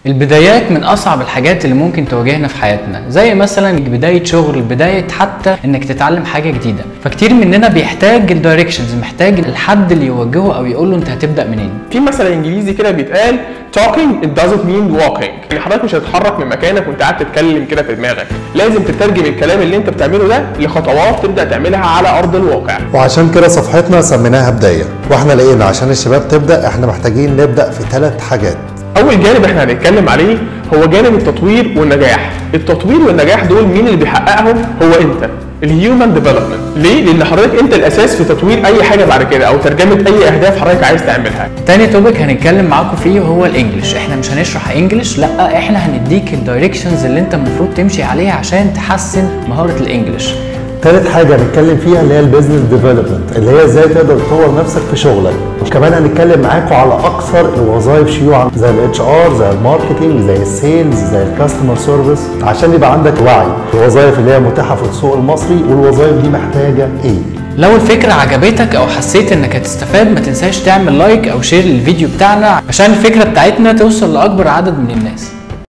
البدايات من اصعب الحاجات اللي ممكن تواجهنا في حياتنا زي مثلا بدايه شغل بدايه حتى انك تتعلم حاجه جديده فكتير مننا بيحتاج الدايركشنز محتاج الحد اللي يوجهه او يقول له انت هتبدا منين في مثل انجليزي كده بيتقال talking it doesn't mean walking يعني حضرتك مش هتتحرك من مكانك وانت قاعد تتكلم كده في دماغك لازم تترجم الكلام اللي انت بتعمله ده لخطوات تبدا تعملها على ارض الواقع وعشان كده صفحتنا سميناها بداية واحنا لقينا عشان الشباب تبدأ احنا محتاجين نبدأ في ثلاث حاجات اول جانب احنا هنتكلم عليه هو جانب التطوير والنجاح التطوير والنجاح دول مين اللي بيحققهم هو انت الهيومن ديفلوبمنت ليه لان حضرتك انت الاساس في تطوير اي حاجه بعد كده او ترجمه اي اهداف حضرتك عايز تعملها تاني توبيك هنتكلم معاكم فيه هو الانجليش احنا مش هنشرح انجليش لا احنا هنديك الدايركشنز اللي انت المفروض تمشي عليها عشان تحسن مهاره الانجليش تالت حاجة هنتكلم فيها اللي هي البيزنس ديفلوبمنت اللي هي ازاي تقدر تطور نفسك في شغلك وكمان هنتكلم معاكم على اكثر الوظائف شيوعا زي الاتش ار زي الماركتنج زي السيلز زي الكاستمر سيرفيس عشان يبقى عندك وعي الوظائف اللي هي متاحة في السوق المصري والوظائف دي محتاجة ايه لو الفكرة عجبتك او حسيت انك هتستفاد ما تنساش تعمل لايك او شير للفيديو بتاعنا عشان الفكرة بتاعتنا توصل لاكبر عدد من الناس